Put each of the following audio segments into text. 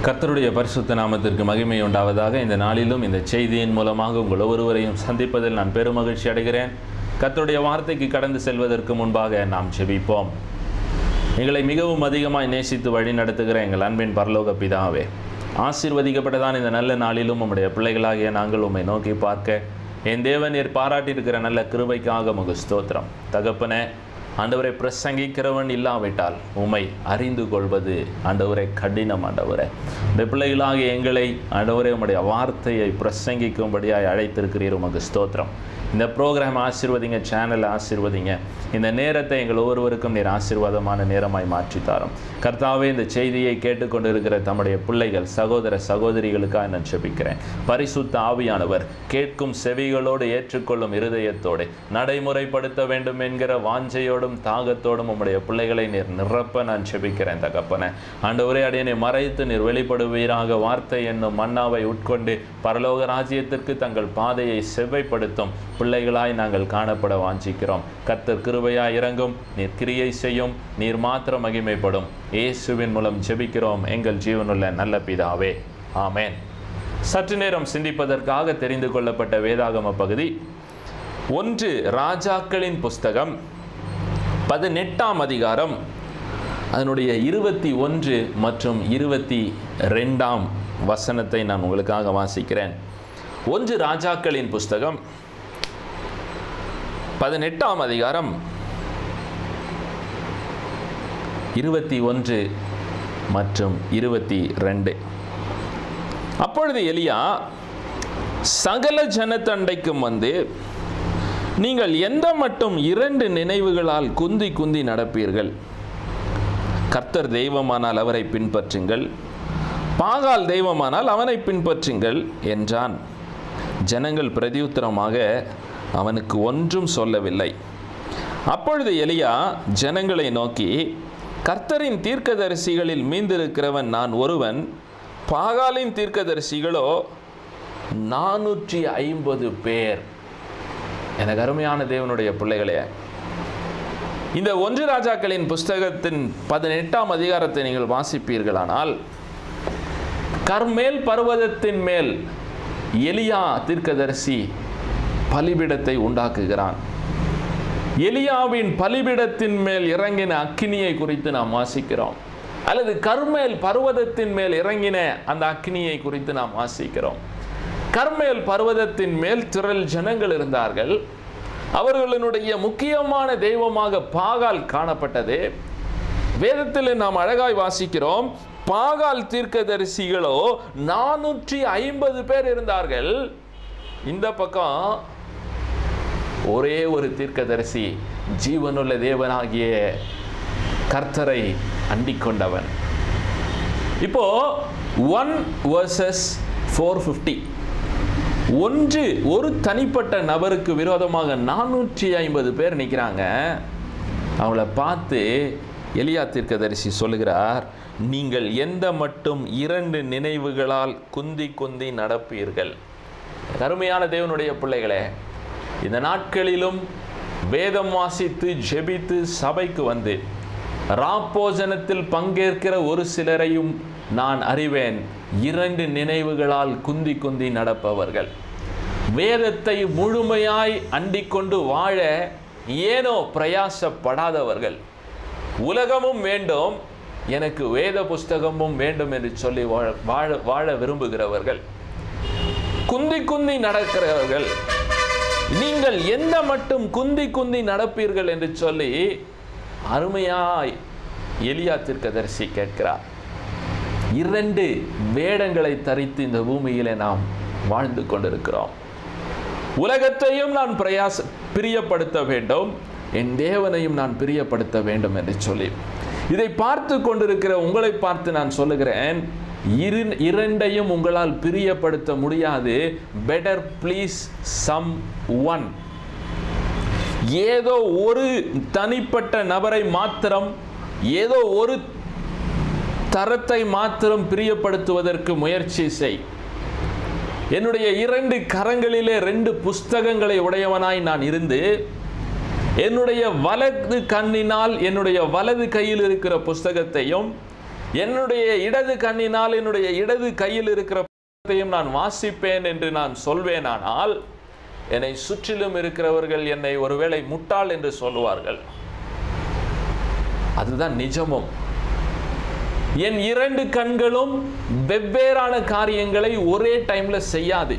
கர்த்தருடைய பரிசுத்த நாமத்திற்கு மகிமை உண்டாவதாக இந்த நாளிலும் இந்த செய்தியின் மூலமாக உங்கள் ஒவ்வொருவரையும் சந்திப்பதில் நான் பெருமகிழ்ச்சி அடைகிறேன் கர்த்தருடைய வார்த்தைக்கு கடந்து செல்வதற்கு முன்பாக நாம் ஜெபிப்போம் எங்களை மிகவும் அதிகமாய் நேசித்து வழி நடத்துகிற எங்கள் அன்பின் பரலோக பிதாவே ஆசீர்வதிக்கப்பட்டதான் இந்த நல்ல நாளிலும் உம்முடைய பிள்ளைகளாகிய நாங்கள் உம்மை நோக்கி பார்க்க என் தேவன் நீர் பாராட்டியிருக்கிற நல்ல கிருபைக்காக உமக்கு ஸ்தோத்திரம் தகப்பனே ஆண்டவரை பிரசங்கிக்கிறவன் இல்லாவிட்டால் உம்மை அறிந்து கொள்வது ஆண்டவரை கடினம் ஆண்டவரே இந்த பிள்ளைகளாகிய எங்களை ஆண்டவரே உம்முடைய வார்த்தையை பிரசங்கிக்கும்படியாய் அழைத்திருக்கிறீர் உமக்கு ஸ்தோத்திரம் இந்த ப்ரோக்ராம் ஆசீர்வதிங்க சேனல் ஆசீர்வதிங்க இந்த நேரத்தை எங்கள் ஒவ்வொருவருக்கும் நீர் ஆசீர்வாதமான நேரமாய் மாற்றித்தாரும் கர்த்தாவே இந்த செய்தியை கேட்டுக்கொண்டிருக்கிற தம்முடைய பிள்ளைகள் சகோதர சகோதரிகளுக்காக நான் ஜெபிக்கிறேன் பரிசுத்த ஆவியானவர் கேட்கும் செவிகளோடு ஏற்றுக்கொள்ளும் இருதயத்தோடு நடைமுறைப்படுத்த வேண்டும் என்கிற வாஞ்சையோடும் தாகத்தோடும் உம்முடைய பிள்ளைகளை நீர் நிரப்ப நான் ஜெபிக்கிறேன் தகப்பன ஆண்டவரே அடியனை மறைத்து நீர் வெளிப்படுவீராக வார்த்தை என்னும் மன்னாவை உட்கொண்டு பரலோக ராஜ்யத்திற்கு தங்கள் பாதையை செவ்வைப்படுத்தும் பிள்ளைகளாய் நாங்கள் காணப்பட வாஞ்சிக்கிறோம் கர்த்தர் கிருபையாய் இறங்கும் நீர் கிரியை செய்யும் நீர் மாத்திரம் மகிமைப்படும் இயேசுவின் மூலம் ஜெபிக்கிறோம் எங்கள் ஜீவனுள்ள நல்ல பிதாவே ஆமென் சற்று நேரம் சிந்திப்பதற்காக தெரிந்து கொள்ளப்பட்ட வேதாகம பகுதி ஒன்று ராஜாக்களின் புஸ்தகம் பதினெட்டாம் அதிகாரம் அதனுடைய இருபத்தி ஒன்று மற்றும் இருபத்தி ரெண்டாம் வசனத்தை நான் உங்களுக்காக வாசிக்கிறேன் ஒன்று ராஜாக்களின் புஸ்தகம் பதினெட்டாம் அதிகாரம் இருபத்தி ஒன்று மற்றும் இருபத்தி ரெண்டு அப்பொழுது எலியா சகல ஜனத்தண்டைக்கும் வந்து நீங்கள் எந்த மட்டும் இரண்டு நினைவுகளால் குந்தி குந்தி நடப்பீர்கள் கர்த்தர் தெய்வமானால் அவரை பின்பற்றுங்கள் பாகால் தெய்வமானால் அவனை பின்பற்றுங்கள் என்றான் ஜனங்கள் பிரதியுத்தரமாக அவனுக்கு ஒன்றும் சொல்லவில்லை அப்பொழுது எலியா ஜனங்களை நோக்கி கர்த்தரின் தீர்க்கதரிசிகளில் மீந்திருக்கிறவன் நான் ஒருவன் பாகாலின் தீர்க்கதரிசிகளோ நானூற்றி ஐம்பது பேர் எனக்கு அருமையான தேவனுடைய பிள்ளைகளே இந்த ஒன்று ராஜாக்களின் புஸ்தகத்தின் பதினெட்டாம் அதிகாரத்தை நீங்கள் வாசிப்பீர்களானால் கர்மேல் பர்வதத்தின் மேல் எலியா தீர்க்கதரிசி பலிபிடத்தை உண்டாக்குகிறான் எலியாவின் பலிபிடத்தின் மேல் இறங்கின அக்கினியை குறித்து நாம் வாசிக்கிறோம் அல்லது கர்மேல் பர்வதத்தின் மேல் இறங்கின அந்த அக்கினியை குறித்து நாம் வாசிக்கிறோம் கர்மேல் பர்வதத்தின் மேல் திரள் ஜனங்கள் இருந்தார்கள் அவர்களுடைய முக்கியமான தெய்வமாக பாகால் காணப்பட்டது வேதத்தில் நாம் அழகாய் வாசிக்கிறோம் பாகால் தீர்க்கதரிசிகளோ நானூற்றி ஐம்பது பேர் இருந்தார்கள் இந்த பக்கம் ஒரே ஒரு தீர்க்கதரிசி ஜீவனுள்ள தேவனாகிய கர்த்தரை அண்டிக் கொண்டவன் இப்போ ஒன் வர்சஸ் ஃபோர் ஃபிஃப்டி ஒன்று ஒரு தனிப்பட்ட நபருக்கு விரோதமாக நானூற்றி ஐம்பது பேர் நிற்கிறாங்க அவங்கள பார்த்து எலியா தீர்க்கதரிசி சொல்லுகிறார் நீங்கள் எந்த மட்டும் இரண்டு நினைவுகளால் குந்தி குந்தி நடப்பீர்கள் கருமையான தேவனுடைய பிள்ளைகளே இந்த நாட்களிலும் வேதம் வாசித்து ஜெபித்து சபைக்கு வந்து ராப்போஜனத்தில் பங்கேற்கிற ஒரு சிலரையும் நான் அறிவேன் இரண்டு நினைவுகளால் குந்தி குந்தி நடப்பவர்கள் வேதத்தை முழுமையாய் அண்டிக்கொண்டு வாழ ஏனோ பிரயாசப்படாதவர்கள் உலகமும் வேண்டும் எனக்கு வேத புஸ்தகமும் வேண்டும் என்று சொல்லி வாழ வாழ வாழ விரும்புகிறவர்கள் குந்தி குந்தி நடக்கிறவர்கள் நீங்கள் எந்த மட்டும் குந்தி குந்தி நடப்பீர்கள் என்று சொல்லி அருமையாய் எலியா தீர்க்கதரிசி கேட்கிறார் இரண்டு வேடங்களை தரித்து இந்த பூமியிலே நாம் வாழ்ந்து கொண்டிருக்கிறோம் உலகத்தையும் நான் பிரயாச பிரியப்படுத்த வேண்டும் என் தேவனையும் நான் பிரியப்படுத்த வேண்டும் என்று சொல்லி இதை பார்த்து கொண்டிருக்கிற உங்களை பார்த்து நான் சொல்லுகிறேன் இரு இரண்டையும் உங்களால் பிரியப்படுத்த முடியாது பெட்டர் ப்ளீஸ் சம் ஒன் ஏதோ ஒரு தனிப்பட்ட நபரை மாத்திரம் ஏதோ ஒரு தரத்தை மாத்திரம் பிரியப்படுத்துவதற்கு முயற்சி செய் என்னுடைய இரண்டு கரங்களிலே ரெண்டு புஸ்தகங்களை உடையவனாய் நான் இருந்து என்னுடைய வலது கண்ணினால் என்னுடைய வலது கையில் இருக்கிற புஸ்தகத்தையும் என்னுடைய இடது கண்ணினால் என்னுடைய இடது கையில் இருக்கிற புத்தகத்தையும் நான் வாசிப்பேன் என்று நான் சொல்வேனானால் என்னை சுற்றிலும் இருக்கிறவர்கள் என்னை ஒருவேளை முட்டாள் என்று சொல்லுவார்கள் அதுதான் நிஜமும் என் இரண்டு கண்களும் வெவ்வேறான காரியங்களை ஒரே டைம்ல செய்யாது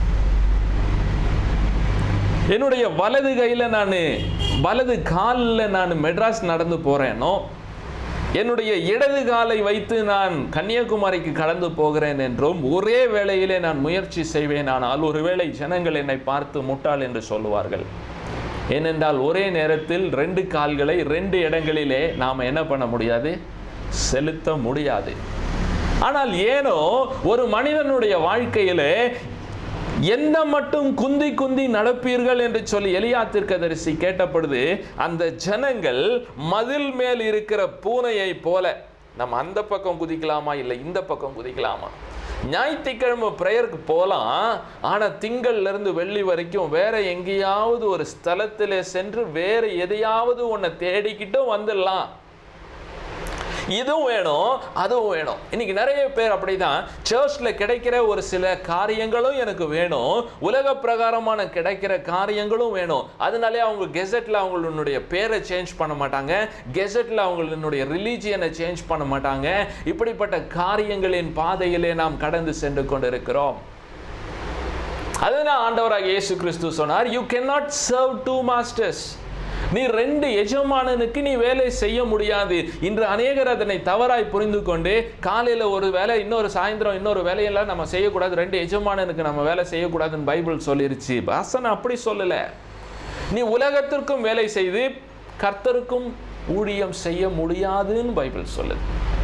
என்னுடைய வலது கையில நான் வலது காலில் நான் மெட்ராஸ் நடந்து போறேனோ என்னுடைய இடது காலை வைத்து நான் கன்னியாகுமரிக்கு கடந்து போகிறேன் என்றும் ஒரே வேளையிலே நான் முயற்சி செய்வேன் ஆனால் ஒருவேளை ஜனங்கள் என்னை பார்த்து முட்டாள் என்று சொல்லுவார்கள் ஏனென்றால் ஒரே நேரத்தில் ரெண்டு கால்களை ரெண்டு இடங்களிலே நாம் என்ன பண்ண முடியாது செலுத்த முடியாது ஆனால் ஏனோ ஒரு மனிதனுடைய வாழ்க்கையிலே என்ன மட்டும் குந்தி குந்தி நடப்பீர்கள் என்று சொல்லி எலியா தீர்க்கதரிசி கேட்டப்படுது அந்த ஜனங்கள் மதில் மேல் இருக்கிற பூனையை போல நம்ம அந்த பக்கம் குதிக்கலாமா இல்லை இந்த பக்கம் குதிக்கலாமா ஞாயிற்றுக்கிழமை ப்ரேயருக்கு போகலாம் ஆனால் திங்கள்ல இருந்து வெள்ளி வரைக்கும் வேற எங்கேயாவது ஒரு ஸ்தலத்தில் சென்று வேற எதையாவது ஒன்றை தேடிக்கிட்டும் வந்துடலாம் இதுவும் வேணும் அதுவும் வேணும் இன்னைக்கு நிறைய பேர் அப்படிதான் சர்ச்சில் கிடைக்கிற ஒரு சில காரியங்களும் எனக்கு வேணும் உலக பிரகாரமான கிடைக்கிற காரியங்களும் வேணும் அதனாலே அவங்க கெசட்டில் அவங்களுடைய பேரை சேஞ்ச் பண்ண மாட்டாங்க கெசட்டில் அவங்களுடைய ரிலீஜியனை சேஞ்ச் பண்ண மாட்டாங்க இப்படிப்பட்ட காரியங்களின் பாதையிலே நாம் கடந்து சென்று கொண்டிருக்கிறோம் அதுதான் ஆண்டவராக இயேசு கிறிஸ்து சொன்னார் you cannot serve two masters நீ ரெண்டு எஜமானனுக்கு நீ வேலை செய்ய முடியாது இன்று அநேகர் அதனை தவறாய் புரிந்து கொண்டு காலையில் ஒரு வேலை இன்னொரு சாயந்தரம் இன்னொரு வேலையெல்லாம் நம்ம செய்யக்கூடாது ரெண்டு எஜமானனுக்கு நம்ம வேலை செய்யக்கூடாதுன்னு பைபிள் சொல்லிருச்சு வாசன் அப்படி சொல்லலை நீ உலகத்திற்கும் வேலை செய்து கர்த்தருக்கும் ஊழியம் செய்ய முடியாதுன்னு பைபிள் சொல்லுது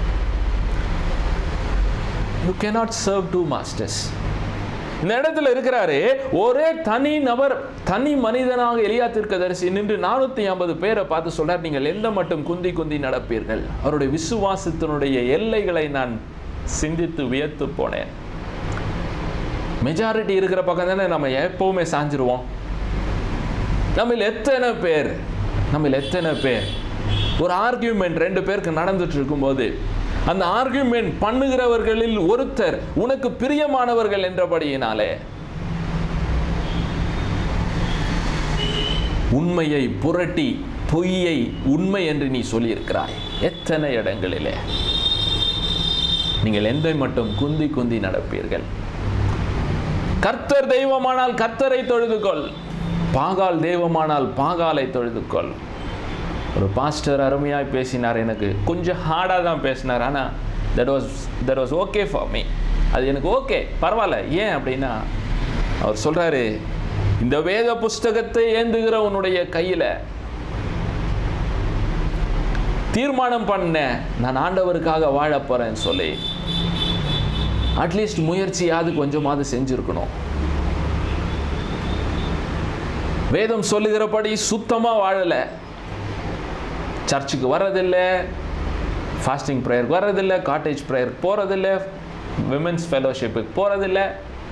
you cannot serve two masters இந்த இடத்துல இருக்கிறாரு ஒரே தனி நபர் தனி மனிதனாக எலியா தீர்க்கதரிசி நின்று நானூத்தி ஐம்பது பேரை பார்த்து சொல்றார் நீங்கள் எந்த மட்டும் குந்தி குந்தி நடப்பீர்கள் அவருடைய விசுவாசத்தினுடைய எல்லைகளை நான் சிந்தித்து வியத்து போனேன் மெஜாரிட்டி இருக்கிற பக்கம் தானே நம்ம எப்பவுமே சாஞ்சிருவோம் நம்மில் எத்தனை பேர் நம்மில் எத்தனை பேர் ஒரு ஆர்கியூமெண்ட் ரெண்டு பேருக்கு நடந்துட்டு இருக்கும்போது அந்த ஆர்கியூமெண்ட் பண்ணுகிறவர்களில் ஒருத்தர் உனக்கு பிரியமானவர்கள் என்றபடியினாலே உண்மையை புரட்டி பொய்யை உண்மை என்று நீ சொல்லியிருக்கிறாய் எத்தனை இடங்களிலே நீங்கள் எந்தை மட்டும் குந்தி குந்தி நடப்பீர்கள் கர்த்தர் தெய்வமானால் கர்த்தரை தொழுதுகொள் பாகால் தெய்வமானால் பாகாலை தொழுதுகொள் ஒரு பாஸ்டர் அருமையாக பேசினார் எனக்கு கொஞ்சம் ஹார்டாக தான் பேசினார் ஆனால் that was that was okay for me அது எனக்கு ஓகே பரவாயில்ல ஏன் அப்படின்னா அவர் சொல்கிறாரு இந்த வேத புஸ்தகத்தை ஏந்துகிற உன்னுடைய கையில் தீர்மானம் பண்ண நான் ஆண்டவருக்காக வாழ போகிறேன்னு சொல்லி அட்லீஸ்ட் முயற்சியாவது கொஞ்சமாவது செஞ்சுருக்கணும் வேதம் சொல்லுகிறபடி சுத்தமாக வாழலை சர்ச்சுக்கு வர்றதில்லை ஃபாஸ்டிங் ப்ரேயருக்கு வர்றதில்லை காட்டேஜ் ப்ரேயருக்கு போகிறதில்ல விமென்ஸ் ஃபெலோஷிப்புக்கு போகிறதில்ல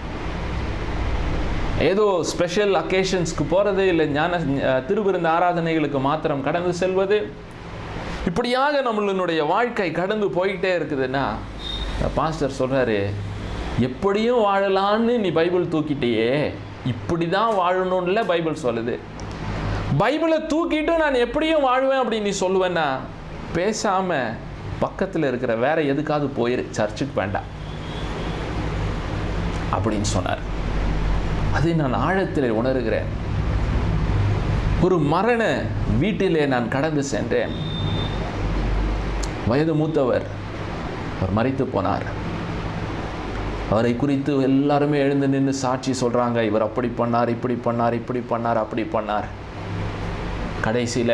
ஏதோ ஸ்பெஷல் அக்கேஷன்ஸ்க்கு போகிறது இல்லை ஞான திருவிருந்த ஆராதனைகளுக்கு மாத்திரம் கடந்து செல்வது இப்படியாக நம்மளுடைய வாழ்க்கை கடந்து போயிட்டே இருக்குதுன்னா பாஸ்டர் சொல்கிறாரு எப்படியும் வாழலான்னு நீ பைபிள் தூக்கிட்டியே இப்படி தான் வாழணும்ல பைபிள் சொல்லுது பைபிளை தூக்கிட்டு நான் எப்படியும் வாழ்வேன் அப்படின்னு நீ சொல்லுவேன்னா பேசாமல் பக்கத்தில் இருக்கிற வேற எதுக்காவது போயிரு சர்ச்சுக்கு வேண்டாம் அப்படின்னு சொன்னார் அதை நான் ஆழத்தில் உணர்கிறேன் ஒரு மரண வீட்டிலே நான் கடந்து சென்றேன் வயது மூத்தவர் அவர் மறித்து போனார் அவரை குறித்து எல்லாருமே எழுந்து நின்று சாட்சி சொல்கிறாங்க இவர் அப்படி பண்ணார் இப்படி பண்ணார் இப்படி பண்ணார் அப்படி பண்ணார் கடைசியில்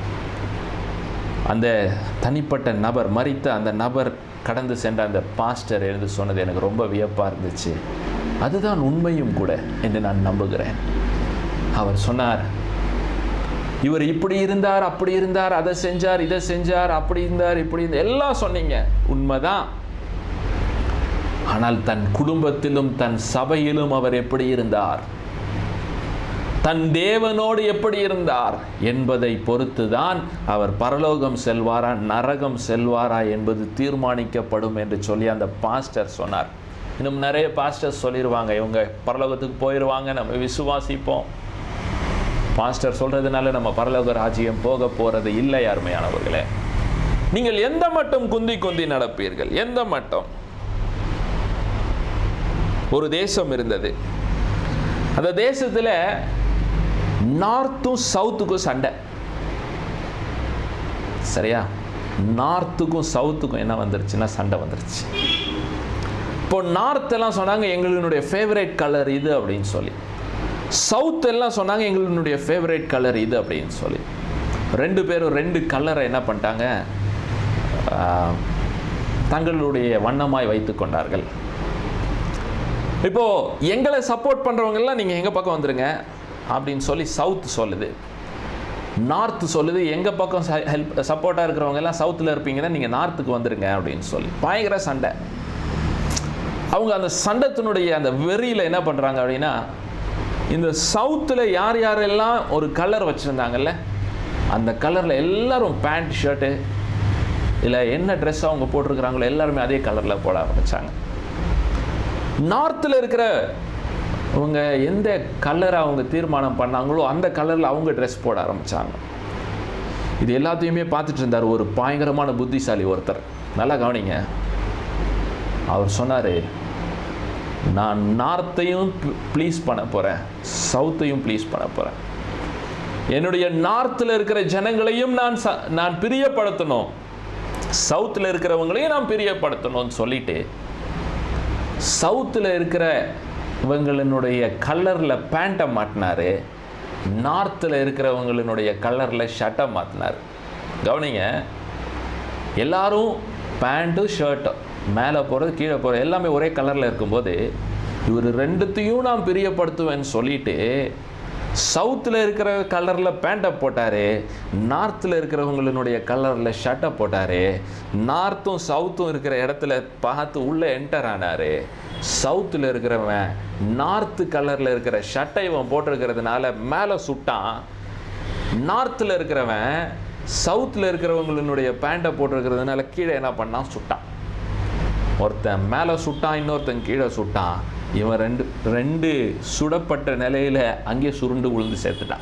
அந்த தனிப்பட்ட நபர் மறித்த அந்த நபர் கடந்து சென்ற அந்த பாஸ்டர் எழுந்து சொன்னது எனக்கு ரொம்ப வியப்பாக இருந்துச்சு அதுதான் உண்மையும் கூட என்று நான் நம்புகிறேன் அவர் சொன்னார் இவர் இப்படி இருந்தார் அப்படி இருந்தார் அதை செஞ்சார் இதை செஞ்சார் அப்படி இருந்தார் இப்படி இருந்தார் எல்லாம் சொன்னீங்க உண்மைதான் ஆனால் தன் குடும்பத்திலும் தன் சபையிலும் அவர் எப்படி இருந்தார் தன் தேவனோடு எப்படி இருந்தார் என்பதை பொறுத்துதான் அவர் பரலோகம் செல்வாரா நரகம் செல்வாரா என்பது தீர்மானிக்கப்படும் என்று சொல்லி அந்த பாஸ்டர் சொன்னார் இன்னும் நிறைய பாஸ்டர் சொல்லிடுவாங்க இவங்க பரலோகத்துக்கு போயிடுவாங்க நம்ம விசுவாசிப்போம் பாஸ்டர் சொல்றதுனால நம்ம பரலோக ராஜ்யம் போக போறது இல்லை அருமையானவர்களே நீங்கள் எந்த மட்டும் குந்தி குந்தி நடப்பீர்கள் எந்த மட்டும் ஒரு தேசம் இருந்தது அந்த தேசத்துல நார்த்தும் சவுத்துக்கும் சண்டை சரியா நார்த்துக்கும் சவுத்துக்கும் என்ன வந்துருச்சுன்னா சண்டை வந்துருச்சு இப்போ நார்த் எல்லாம் சொன்னாங்க எங்களுடைய ஃபேவரட் கலர் இது அப்படின்னு சொல்லி சவுத் எல்லாம் சொன்னாங்க எங்களுடைய ஃபேவரட் கலர் இது அப்படின்னு சொல்லி ரெண்டு பேரும் ரெண்டு கலரை என்ன பண்ணிட்டாங்க ஆஹ், தங்களுடைய வண்ணமாய் வைத்து கொண்டார்கள் இப்போ எங்களை சப்போர்ட் பண்றவங்க எல்லாம் நீங்க எங்க பக்கம் வந்துருங்க அப்படின்னு சொல்லி சவுத் சொல்லுது நார்த் சொல்லுது எங்க பக்கம் ஹெல்ப் சப்போர்ட்டாக இருக்கிறவங்க எல்லாம் சவுத்தில் இருப்பீங்கன்னா நீங்க நார்த்துக்கு வந்துருங்க அப்படின்னு சொல்லி பயங்கர சண்டை அவங்க அந்த சண்டத்தினுடைய அந்த வெறியில் என்ன பண்ணுறாங்க அப்படின்னா இந்த சவுத்தில் யார் யாரெல்லாம் ஒரு கலர் வச்சுருந்தாங்கல்ல அந்த கலரில் எல்லாரும் பேண்ட் ஷர்ட்டு இல்லை என்ன ட்ரெஸ் அவங்க போட்டிருக்கிறாங்களோ எல்லாருமே அதே கலரில் போட ஆரம்பிச்சாங்க நார்த்தில் இருக்கிற அவங்க எந்த கலரை அவங்க தீர்மானம் பண்ணாங்களோ அந்த கலரில் அவங்க ட்ரெஸ் போட ஆரம்பிச்சாங்க இது எல்லாத்தையுமே பார்த்துட்டு இருந்தார் ஒரு பயங்கரமான புத்திசாலி ஒருத்தர் நல்லா கவனிங்க அவர் சொன்னார் நான் நார்த்தையும் ப்ளீஸ் பண்ண போகிறேன் சவுத்தையும் ப்ளீஸ் பண்ண போகிறேன் என்னுடைய நார்த்தில் இருக்கிற ஜனங்களையும் நான் ச நான் பிரியப்படுத்தணும் சவுத்தில் இருக்கிறவங்களையும் நான் பிரியப்படுத்தணும்னு சொல்லிட்டு சவுத்தில் இருக்கிற இவங்களினுடைய கலரில் பேண்ட்டை மாட்டினாரு நார்த்தில் இருக்கிறவங்களினுடைய கலரில் ஷர்ட்டை மாற்றினார் கவனிங்க எல்லாரும் பேண்ட்டும் ஷர்ட்டும் மேலே போகிறது கீழே போகிறது எல்லாமே ஒரே கலரில் இருக்கும்போது இவர் ரெண்டுத்தையும் நான் பிரியப்படுத்துவேன்னு சொல்லிட்டு சவுத்தில் இருக்கிற கலரில் பேண்ட்டை போட்டார் நார்த்தில் இருக்கிறவங்களினுடைய கலரில் ஷர்ட்டை போட்டார் நார்த்தும் சவுத்தும் இருக்கிற இடத்துல பார்த்து உள்ளே என்டர் ஆனார் சவுத்தில் இருக்கிறவன் நார்த்து கலரில் இருக்கிற ஷர்ட்டை இவன் போட்டிருக்கிறதுனால மேலே சுட்டான் நார்த்தில் இருக்கிறவன் சவுத்தில் இருக்கிறவங்களினுடைய பேண்ட்டை போட்டிருக்கிறதுனால கீழே என்ன பண்ணான் சுட்டான் ஒருத்தன் மேலே சுட்டான் இன்னொருத்தன் கீழே சுட்டான் இவன் ரெண்டு ரெண்டு சுடப்பட்ட நிலையில் அங்கே சுருண்டு விழுந்து சேர்த்துட்டான்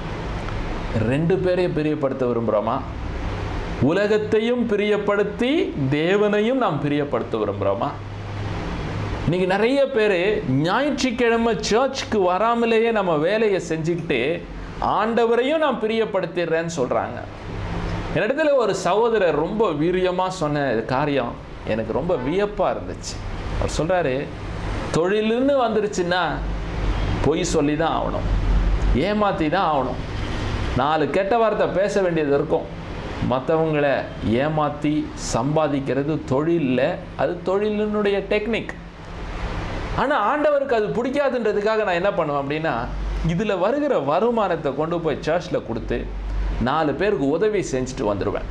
ரெண்டு பேரையும் பிரியப்படுத்த விரும்புகிறோமா உலகத்தையும் பிரியப்படுத்தி தேவனையும் நாம் பிரியப்படுத்த விரும்புகிறோமா இன்னைக்கு நிறைய பேர் ஞாயிற்றுக்கிழமை சர்ச்சுக்கு வராமலேயே நம்ம வேலையை செஞ்சுக்கிட்டு ஆண்டவரையும் நான் பிரியப்படுத்திடுறேன்னு சொல்கிறாங்க என்னிடத்துல ஒரு சகோதரர் ரொம்ப வீரியமாக சொன்ன காரியம் எனக்கு ரொம்ப வியப்பாக இருந்துச்சு அவர் சொல்கிறாரு தொழிலுன்னு வந்துருச்சுன்னா பொய் சொல்லி தான் ஆகணும் ஏமாற்றி தான் ஆகணும் நாலு கெட்ட வார்த்தை பேச வேண்டியது இருக்கும் மற்றவங்களை ஏமாற்றி சம்பாதிக்கிறது தொழிலில் அது தொழிலினுடைய டெக்னிக் ஆனால் ஆண்டவருக்கு அது பிடிக்காதுன்றதுக்காக நான் என்ன பண்ணுவேன் அப்படின்னா இதில் வருகிற வருமானத்தை கொண்டு போய் சர்ச்சில் கொடுத்து நாலு பேருக்கு உதவி செஞ்சுட்டு வந்துடுவேன்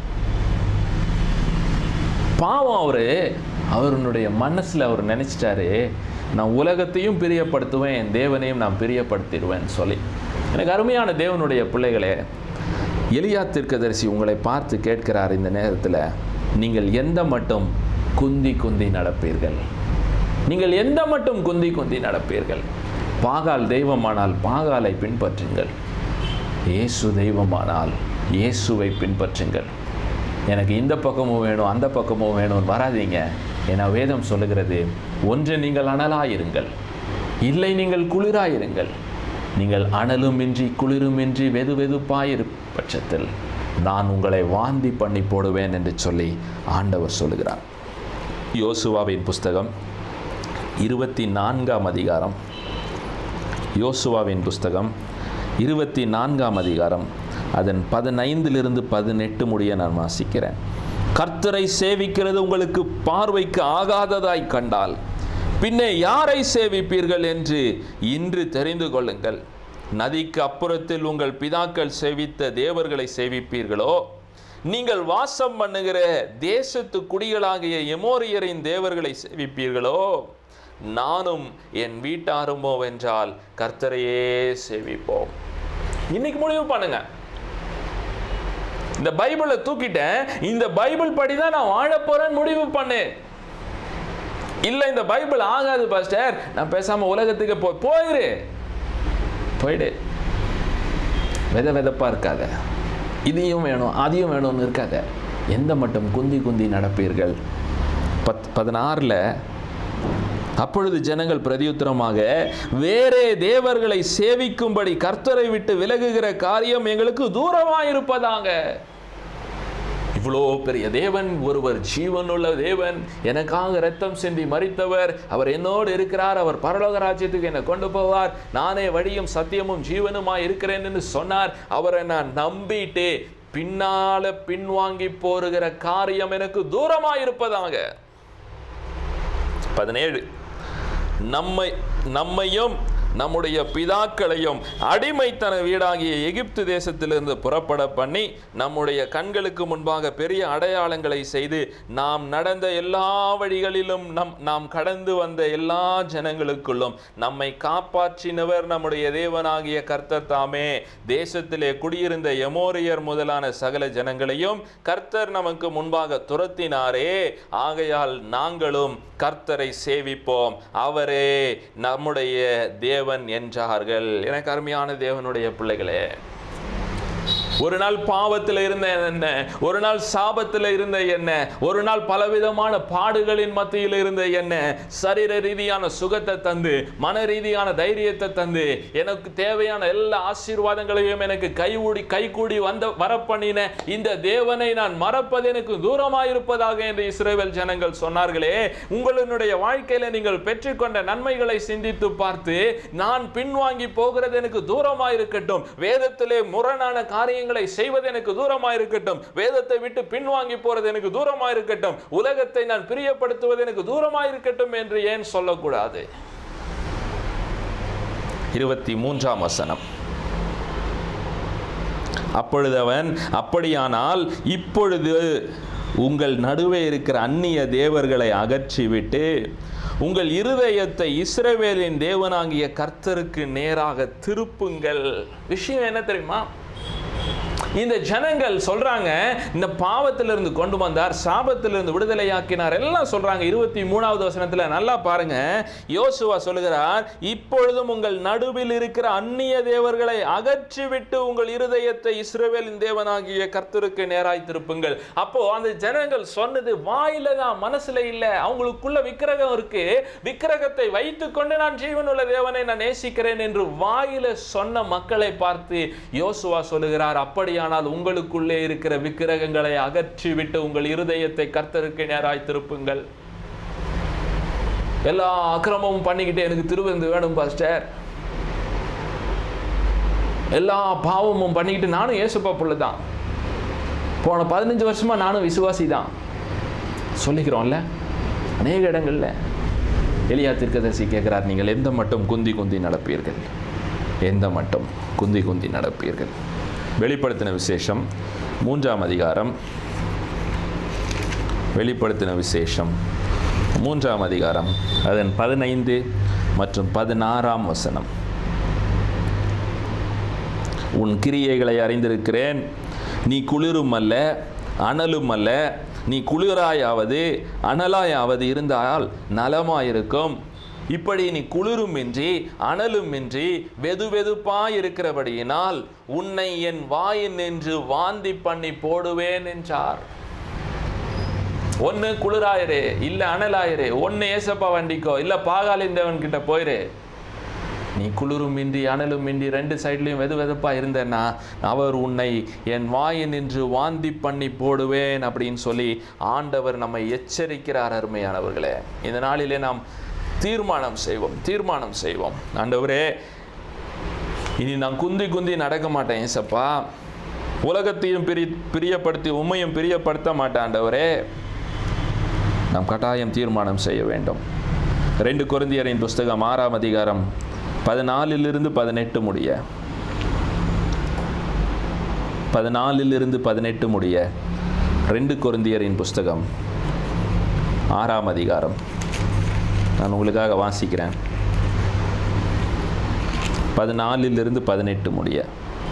பாவம் அவர் அவருடைய மனசில் அவர் நினச்சிட்டாரு நான் உலகத்தையும் பிரியப்படுத்துவேன் என் தேவனையும் நான் பிரியப்படுத்திடுவேன்னு சொல்லி எனக்கு அருமையான தேவனுடைய பிள்ளைகளே எலியா தீர்க்கதரிசி உங்களை பார்த்து கேட்கிறார் இந்த நேரத்தில் நீங்கள் எந்த மட்டும் குந்தி குந்தி நடப்பீர்கள் நீங்கள் எந்த மட்டும் குந்தி குந்தி நடப்பீர்கள் பாகால் தெய்வமானால் பாகாலை பின்பற்றுங்கள் இயேசு தெய்வமானால் இயேசுவை பின்பற்றுங்கள் எனக்கு இந்த பக்கமும் வேணும் அந்த பக்கமும் வேணும் வராதீங்க என வேதம் சொல்லுகிறது ஒன்று நீங்கள் அனலாயிருங்கள் இல்லை நீங்கள் குளிராயிருங்கள் நீங்கள் அனலுமின்றி குளிருமின்றி வெது வெதுப்பாயிரு பட்சத்தில் நான் உங்களை வாந்தி பண்ணி போடுவேன் என்று சொல்லி ஆண்டவர் சொல்லுகிறார் யோசுவாவின் புஸ்தகம் இருபத்தி நான்காம் அதிகாரம் யோசுவாவின் புஸ்தகம் இருபத்தி நான்காம் அதிகாரம் அதன் பதினைந்திலிருந்து பதினெட்டு முடிய நான் வாசிக்கிறேன் கர்த்தரை சேவிக்கிறது உங்களுக்கு பார்வைக்கு ஆகாததாய் கண்டால் பின்னே யாரை சேவிப்பீர்கள் என்று இன்று தெரிந்து கொள்ளுங்கள் நதிக்கு அப்புறத்தில் உங்கள் பிதாக்கள் சேவித்த தேவர்களை சேவிப்பீர்களோ நீங்கள் வாசம் பண்ணுகிற தேசத்து குடிகளாகிய எமோரியரின் தேவர்களை சேவிப்பீர்களோ நானும் என் வீட்டாருமோ வென்றால் கர்த்தரையே சேவிப்போம் இன்னைக்கு முடிவு பண்ணுங்க இந்த பைபிளை தூக்கிட்டேன் இந்த பைபிள் படி தான் நான் வாழ போறேன்னு முடிவு பண்ணு இல்ல இந்த பைபிள் ஆகாது பாஸ்டர் நான் பேசாம உலகத்துக்கு போ போயிரு போயிடு வித விதப்பா இருக்காத இதையும் வேணும் அதையும் வேணும்னு இருக்காத எந்த மட்டும் குந்தி குந்தி நடப்பீர்கள் பத் பதினாறில் அப்பொழுது ஜனங்கள் பிரதியுத்தரமாக வேறே தேவர்களை சேவிக்கும்படி கர்த்தரை விட்டு விலகுகிற காரியம் எங்களுக்கு தூரமாயிருப்பதாங்க இவ்வளோ பெரிய தேவன் ஒருவர் ஜீவனுள்ள தேவன் எனக்காக இரத்தம் சிந்தி மறித்தவர் அவர் என்னோடு இருக்கிறார் அவர் பரலோக ராஜ்யத்துக்கு என்னை கொண்டு போவார் நானே வழியும் சத்தியமும் ஜீவனுமாய் இருக்கிறேன் என்று சொன்னார் அவரை நான் நம்பிட்டு பின்னால பின்வாங்கி போருகிற காரியம் எனக்கு தூரமாயிருப்பதாக பதினேழு நம்மை நம்மையும் நம்முடைய பிதாக்களையும் அடிமைத்தன வீடாகிய எகிப்து தேசத்திலிருந்து புறப்பட பண்ணி நம்முடைய கண்களுக்கு முன்பாக பெரிய அடையாளங்களை செய்து நாம் நடந்த எல்லா வழிகளிலும் நம் நாம் கடந்து வந்த எல்லா ஜனங்களுக்குள்ளும் நம்மை காப்பாற்றினவர் நம்முடைய தேவனாகிய கர்த்தர் தாமே தேசத்திலே குடியிருந்த எமோரியர் முதலான சகல ஜனங்களையும் கர்த்தர் நமக்கு முன்பாக துரத்தினாரே ஆகையால் நாங்களும் கர்த்தரை சேவிப்போம் அவரே நம்முடைய தேவன் என்றார்கள் எனக்கு அருமையான தேவனுடைய பிள்ளைகளே ஒரு நாள் பாவத்தில் இருந்த என்ன ஒரு நாள் சாபத்தில் இருந்த என்ன ஒரு நாள் பலவிதமான பாடுகளின் மத்தியில் இருந்த என்ன சரீர ரீதியான சுகத்தை தந்து மன ரீதியான தைரியத்தை தந்து எனக்கு தேவையான எல்லா ஆசீர்வாதங்களையும் எனக்கு கைகூடி கைகூடி வந்த வரப்பண்ணின இந்த தேவனை நான் மறப்பது எனக்கு தூரமாயிருப்பதாக என்று இஸ்ரேல் ஜனங்கள் சொன்னார்களே உங்களுடைய வாழ்க்கையில நீங்கள் பெற்றுக்கொண்ட நன்மைகளை சிந்தித்து பார்த்து நான் பின்வாங்கி போகிறது எனக்கு தூரமாயிருக்கட்டும் வேதத்திலே முரணான காரியங்களை செய்வது எனக்கு தூரமாயிருக்கட்டும் வேதத்தை விட்டு பின்வாங்கி போறது எனக்கு தூரமாயிருக்கட்டும் உலகத்தை நான் பிரியப்படுத்துவது எனக்கு தூரமாயிருக்கட்டும் என்று ஏன் சொல்லக்கூடாது இருபத்தி மூன்றாம் வசனம் அப்பொழுது அவன் அப்படியானால் இப்பொழுது உங்கள் நடுவே இருக்கிற அந்நிய தேவர்களை அகற்றிவிட்டு உங்கள் இருதயத்தை இஸ்ரவேலின் தேவனாகிய கர்த்தருக்கு நேராக திருப்புங்கள் விஷயம் என்ன தெரியுமா இந்த ஜனங்கள் சொல்றாங்க இந்த பாவத்திலிருந்து கொண்டு வந்தார் சாபத்திலிருந்து விடுதலையாக்கினார் எல்லாம் சொல்றாங்க இருபத்தி மூணாவது வசனத்துல நல்லா பாருங்க யோசுவா சொல்லுகிறார் இப்பொழுதும் உங்கள் நடுவில் இருக்கிற அந்நிய தேவர்களை அகற்றிவிட்டு உங்கள் இருதயத்தை இஸ்ரவேலின் தேவனாகிய கர்த்தருக்கு நேராய் திருப்புங்கள் அப்போ அந்த ஜனங்கள் சொன்னது வாயில தான் மனசுல இல்ல அவங்களுக்குள்ள விக்கிரகம் இருக்கு விக்கிரகத்தை வைத்துக்கொண்டு நான் ஜீவனுள்ள தேவனை நான் நேசிக்கிறேன் என்று வாயில சொன்ன மக்களை பார்த்து யோசுவா சொல்லுகிறார் அப்படியானால் உங்களுக்குள்ளே இருக்கிற விக்கிரகங்களை அகற்றிவிட்டு உங்கள் இருதயத்தை கர்த்தருக்கு நேராய் திருப்புங்கள் எல்லா அக்கிரமமும் பண்ணிக்கிட்டு எனக்கு திருவிருந்து வேணும் பாஸ்டர் எல்லா பாவமும் பண்ணிக்கிட்டு நானும் ஏசுப்பா புள்ள தான் போன பதினஞ்சு வருஷமா நானும் விசுவாசி தான் சொல்லிக்கிறோம்ல அநேக இடங்கள்ல எலியா தீர்க்கதரிசி கேட்கிறார் நீங்கள் எந்த மட்டும் குந்தி குந்தி நடப்பீர்கள் எந்த மட்டும் குந்தி குந்தி நடப்பீர்கள் வெளிப்படுத்தின விசேஷம் மூன்றாம் அதிகாரம் வெளிப்படுத்தின விசேஷம் மூன்றாம் அதிகாரம் அதன் பதினைந்து மற்றும் பதினாறாம் வசனம் உன் கிரியைகளை அறிந்திருக்கிறேன் நீ குளிரும் அல்ல அனலும் அல்ல நீ குளிராயாவது அனலாயாவது இருந்தால் நலமாயிருக்கும் இப்படி நீ குளிருமின்றி அனலுமின்றி வெது வெதுப்பாய் இருக்கிறபடியினால் உன்னை என் வாயின் நின்று வாந்தி பண்ணி போடுவேன் என்றார் ஒன்று குளிராயிரு இல்லை அனலாயிரு ஒன்று ஏசப்பா வண்டிக்கோ இல்லை பாகாலிந்தவன் கிட்ட போயிரு நீ குளிருமின்றி அனலுமின்றி ரெண்டு சைட்லையும் வெது வெதுப்பா இருந்தேன்னா அவர் உன்னை என் வாயின் நின்று வாந்தி பண்ணி போடுவேன் அப்படின்னு சொல்லி ஆண்டவர் நம்மை எச்சரிக்கிறார் அருமையானவர்களே இந்த நாளிலே நாம் தீர்மானம் செய்வோம் தீர்மானம் செய்வோம் ஆண்டவரே இனி நான் குந்தி குந்தி நடக்க மாட்டேன் ஏசப்பா உலகத்தையும் பிரி பிரியப்படுத்தி உண்மையும் பிரியப்படுத்த மாட்டேன் ஆண்டவரே நாம் கட்டாயம் தீர்மானம் செய்ய வேண்டும் ரெண்டு குருந்தியரின் புஸ்தகம் ஆறாம் அதிகாரம் பதினாலிலிருந்து பதினெட்டு முடிய பதினாலிலிருந்து பதினெட்டு முடிய ரெண்டு குருந்தியரின் புஸ்தகம் ஆறாம் அதிகாரம் நான் உங்களுக்காக வாசிக்கிறேன் பதினாலிலிருந்து பதினெட்டு முடிய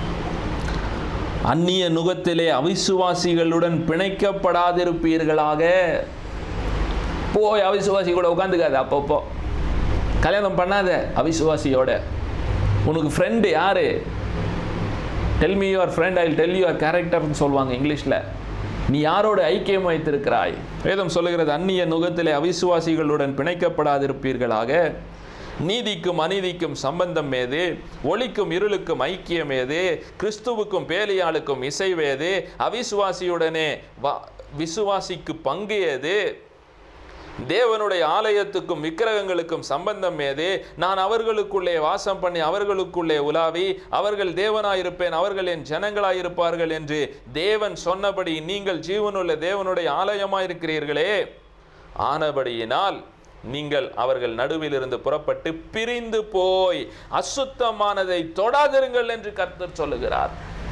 அந்நிய நுகத்திலே அவிசுவாசிகளுடன் பிணைக்கப்படாதிருப்பீர்களாக போய் அவிசுவாசி கூட உட்காந்துக்காத அப்பப்போ கல்யாணம் பண்ணாத அவிசுவாசியோட உனக்கு ஃப்ரெண்டு யாரு tell me your friend I tell your கேரக்டர்னு சொல்லுவாங்க இங்கிலீஷில் நீ யாரோட ஐக்கியம் வைத்திருக்கிறாய் வேதம் சொல்லுகிறது அந்நிய நுகத்திலே அவிசுவாசிகளுடன் பிணைக்கப்படாதிருப்பீர்களாக நீதிக்கும் அநீதிக்கும் சம்பந்தம் ஏது ஒளிக்கும் இருளுக்கும் ஐக்கியம் ஏது கிறிஸ்துவுக்கும் பேலியாளுக்கும் இசைவேது அவிசுவாசியுடனே வா விசுவாசிக்கு பங்கு ஏது தேவனுடைய ஆலயத்துக்கும் விக்கிரகங்களுக்கும் சம்பந்தம் ஏது நான் அவர்களுக்குள்ளே வாசம் பண்ணி அவர்களுக்குள்ளே உலாவி அவர்கள் தேவனாயிருப்பேன் அவர்கள் என் ஜனங்களாயிருப்பார்கள் என்று தேவன் சொன்னபடி நீங்கள் ஜீவனுள்ள தேவனுடைய ஆலயமாயிருக்கிறீர்களே ஆனபடியினால் நீங்கள் அவர்கள் நடுவில் இருந்து புறப்பட்டு பிரிந்து போய் அசுத்தமானதை தொடாதிருங்கள் என்று கர்த்தர் சொல்லுகிறார்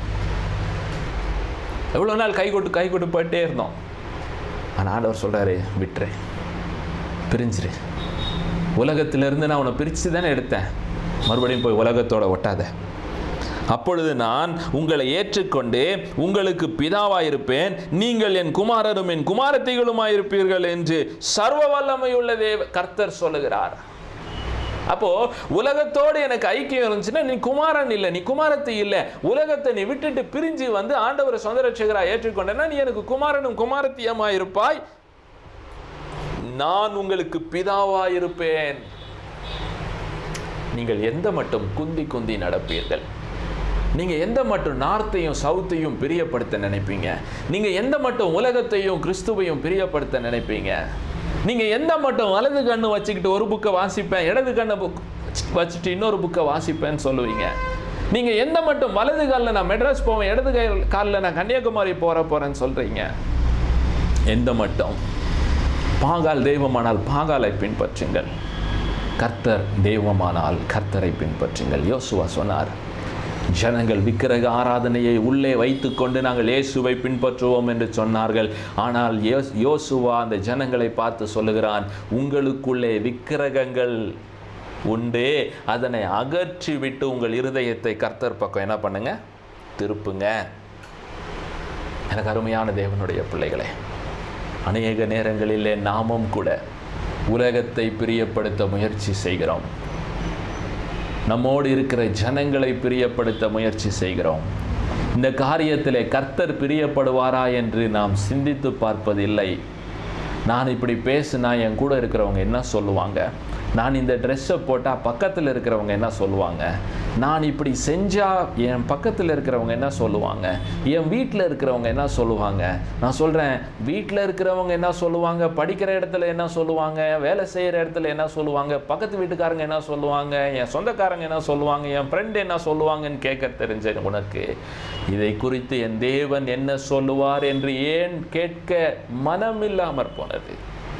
எவ்வளவு நாள் கை கொட்டு கை கொட்டு போயிட்டே இருந்தோம் ஆனால் ஆண்டவர் சொல்றாரு விட்டுரு பிரிஞ்சிரு உலகத்திலிருந்து நான் உன்னை பிரித்து தானே எடுத்தேன் மறுபடியும் போய் உலகத்தோட ஒட்டாத அப்பொழுது நான் உங்களை ஏற்றுக்கொண்டு உங்களுக்கு பிதாவாயிருப்பேன் நீங்கள் என் குமாரரும் என் குமாரத்திகளுமாயிருப்பீர்கள் என்று சர்வ வல்லமையுள்ள தேவ கர்த்தர் சொல்லுகிறார் அப்போ உலகத்தோடு எனக்கு ஐக்கியம் இருந்துச்சுன்னா நீ குமாரன் இல்லை நீ குமாரத்தி இல்லை உலகத்தை நீ விட்டுட்டு பிரிஞ்சு வந்து ஆண்டவரை சொந்த ரட்சகரா ஏற்றுக்கொண்டேன்னா நீ எனக்கு குமாரனும் குமாரத்தியமா இருப்பாய் நான் உங்களுக்கு பிதாவாயிருப்பேன் நீங்கள் எந்த மட்டும் குந்தி குந்தி நடப்பீர்கள் நீங்க எந்த மட்டும் நார்த்தையும் சவுத்தையும் பிரியப்படுத்த நினைப்பீங்க நீங்க எந்த மட்டும் உலகத்தையும் கிறிஸ்துவையும் பிரியப்படுத்த நினைப்பீங்க நீங்க எந்த மட்டும் வலது கண்ணு வச்சுக்கிட்டு ஒரு புக்கை வாசிப்பேன் இடது கண்ணை புக் வச்சுட்டு இன்னொரு புக்கை வாசிப்பேன்னு சொல்லுவீங்க நீங்க எந்த மட்டும் வலது காலில் நான் மெட்ராஸ் போவேன் இடது கை காலில் நான் கன்னியாகுமரி போற போறேன்னு சொல்றீங்க எந்த மட்டும் பாகால் தெய்வமானால் பாகாலை பின்பற்றுங்கள் கர்த்தர் தெய்வமானால் கர்த்தரை பின்பற்றுங்கள் யோசுவா சொன்னார் ஜனங்கள் விக்கிரக ஆராதனையை உள்ளே வைத்துக்கொண்டு நாங்கள் இயேசுவை பின்பற்றுவோம் என்று சொன்னார்கள் ஆனால் யோஸ் யோசுவா அந்த ஜனங்களை பார்த்து சொல்லுகிறான் உங்களுக்குள்ளே விக்கிரகங்கள் உண்டு அதனை அகற்றி விட்டு உங்கள் இருதயத்தை கர்த்தர் பக்கம் என்ன பண்ணுங்க திருப்புங்க எனக்கு அருமையான தேவனுடைய பிள்ளைகளே அநேக நேரங்களிலே நாமும் கூட உலகத்தை பிரியப்படுத்த முயற்சி செய்கிறோம் நம்மோடு இருக்கிற ஜனங்களை பிரியப்படுத்த முயற்சி செய்கிறோம் இந்த காரியத்திலே கர்த்தர் பிரியப்படுவாரா என்று நாம் சிந்தித்து பார்ப்பதில்லை நான் இப்படி பேசுனா என் கூட இருக்கிறவங்க என்ன சொல்லுவாங்க நான் இந்த ட்ரெஸ்ஸை போட்டால் பக்கத்தில் இருக்கிறவங்க என்ன சொல்லுவாங்க நான் இப்படி செஞ்சால் என் பக்கத்தில் இருக்கிறவங்க என்ன சொல்லுவாங்க என் வீட்டில் இருக்கிறவங்க என்ன சொல்லுவாங்க நான் சொல்கிறேன் வீட்டில் இருக்கிறவங்க என்ன சொல்லுவாங்க படிக்கிற இடத்துல என்ன சொல்லுவாங்க வேலை செய்கிற இடத்துல என்ன சொல்லுவாங்க பக்கத்து வீட்டுக்காரங்க என்ன சொல்லுவாங்க என் சொந்தக்காரங்க என்ன சொல்லுவாங்க என் ஃப்ரெண்டு என்ன சொல்லுவாங்கன்னு கேட்க தெரிஞ்ச உனக்கு இதை குறித்து என் தேவன் என்ன சொல்லுவார் என்று ஏன் கேட்க மனமில்லாமற் போனது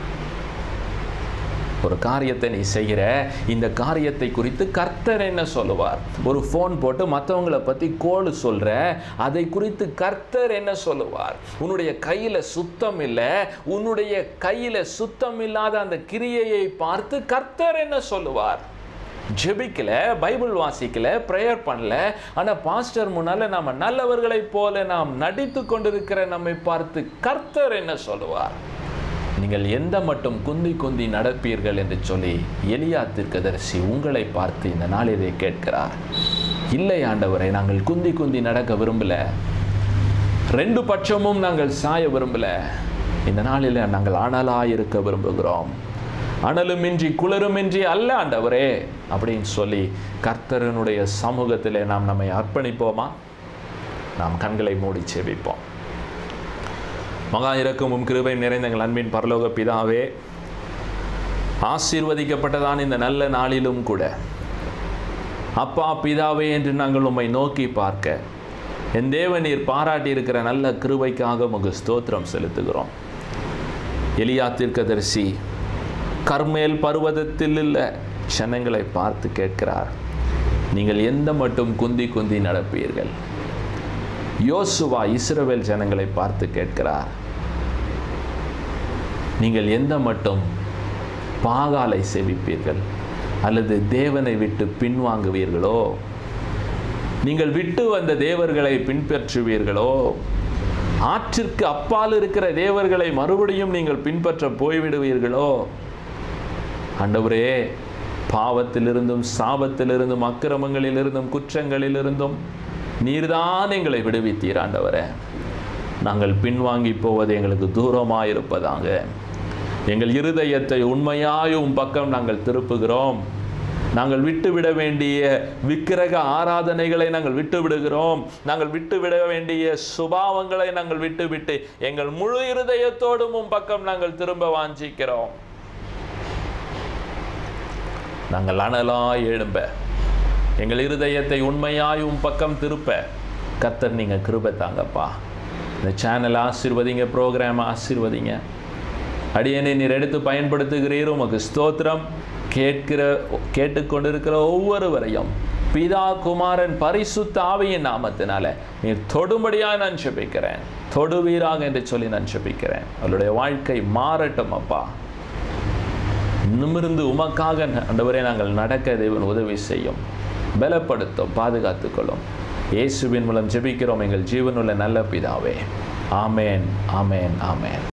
ஒரு காரியத்தை நீ செய்கிற இந்த காரியத்தை குறித்து கர்த்தர் என்ன சொல்லுவார் ஒரு ஃபோன் போட்டு மற்றவங்களை பற்றி கோல் சொல்கிற அதை குறித்து கர்த்தர் என்ன சொல்லுவார் உன்னுடைய கையில் சுத்தம் இல்லை உன்னுடைய கையில் சுத்தம் இல்லாத அந்த கிரியையை பார்த்து கர்த்தர் என்ன சொல்லுவார் ஜெபிக்கல பைபிள் வாசிக்கல ப்ரேயர் பண்ணல ஆனால் பாஸ்டர் முன்னால் நாம் நல்லவர்களைப் போல நாம் நடித்து கொண்டிருக்கிற நம்மை பார்த்து கர்த்தர் என்ன சொல்லுவார் நீங்கள் எந்த மட்டும் குந்தி குந்தி நடப்பீர்கள் என்று சொல்லி எலியா தீர்க்கதரிசி உங்களை பார்த்து இந்த நாளிலே கேட்கிறார் இல்லை ஆண்டவரை நாங்கள் குந்தி குந்தி நடக்க விரும்பல ரெண்டு பட்சமும் நாங்கள் சாய விரும்பல இந்த நாளில் நாங்கள் அனலாய் இருக்க விரும்புகிறோம் அனலுமின்றி குளிருமின்றி அல்ல ஆண்டவரே அப்படின்னு சொல்லி கர்த்தரனுடைய சமூகத்திலே நாம் நம்மை அர்ப்பணிப்போமா நாம் கண்களை மூடி செவிப்போம் மகா இரக்கமும் கிருபையும் நிறைந்த எங்கள் அன்பின் பரலோக பிதாவே ஆசீர்வதிக்கப்பட்டதான் இந்த நல்ல நாளிலும் கூட அப்பா பிதாவே என்று நாங்கள் உம்மை நோக்கி பார்க்க என் தேவன் நீர் பாராட்டி இருக்கிற நல்ல கிருபைக்காக உமக்கு ஸ்தோத்திரம் செலுத்துகிறோம் எலியா தீர்க்கதரிசி கர்மேல் பர்வதத்தில் உள்ள ஜனங்களை பார்த்து கேட்கிறார் நீங்கள் எந்த மட்டும் குந்தி குந்தி நடப்பீர்கள் யோசுவா இஸ்ரவேல் ஜனங்களை பார்த்து கேட்கிறார் நீங்கள் எந்த மட்டும் பாகாலை செவிப்பீர்கள் அல்லது தேவனை விட்டு பின்வாங்குவீர்களோ நீங்கள் விட்டு வந்த தேவர்களை பின்பற்றுவீர்களோ ஆற்றிற்கு அப்பால் இருக்கிற தேவர்களை மறுபடியும் நீங்கள் பின்பற்ற போய்விடுவீர்களோ ஆண்டவரே பாவத்திலிருந்தும் சாபத்திலிருந்தும் அக்கிரமங்களிலிருந்தும் குற்றங்களிலிருந்தும் நீர்தான் எங்களை விடுவித்தீர் ஆண்டவரே நாங்கள் பின்வாங்கி போவது எங்களுக்கு தூரமாக இருப்பதாங்க எங்கள் இருதயத்தை உண்மையாய் உம் பக்கம் நாங்கள் திருப்புகிறோம் நாங்கள் விட்டுவிட வேண்டிய விக்கிரக ஆராதனைகளை நாங்கள் விட்டு விடுகிறோம் நாங்கள் விட்டுவிட வேண்டிய சுபாவங்களை நாங்கள் விட்டுவிட்டு எங்கள் முழு இருதயத்தோடும் உம் பக்கம் நாங்கள் திரும்ப வாஞ்சிக்கிறோம் நாங்கள் அனலாய் எழும்ப எங்கள் இருதயத்தை உண்மையாய் உம் பக்கம் திருப்ப கத்தர் நீங்கள் கிருபை தாங்கப்பா இந்த சேனல் ஆசீர்வதிங்க ப்ரோக்ராம் ஆசீர்வதிங்க அடியனை நீர் எடுத்து பயன்படுத்துகிறீர் உமக்கு ஸ்தோத்திரம் கேட்கிற கேட்டுக்கொண்டிருக்கிற ஒவ்வொருவரையும் பிதா குமாரன் பரிசுத்த ஆவியின் நாமத்தினால நீர் தொடும்படியாக நான் செபிக்கிறேன் தொடுவீராக என்று சொல்லி நான் செபிக்கிறேன் அவருடைய வாழ்க்கை மாறட்டும் அப்பா நிமிர்ந்து உமக்காக ஆண்டவரே நாங்கள் நடக்க தேவன் உதவி செய்யும் பலப்படுத்தும் பாதுகாத்துக்கொள்ளும் இயேசுவின் மூலம் ஜெபிக்கிறோம் எங்கள் ஜீவனுள்ள நல்ல பிதாவே ஆமேன் ஆமேன் ஆமேன்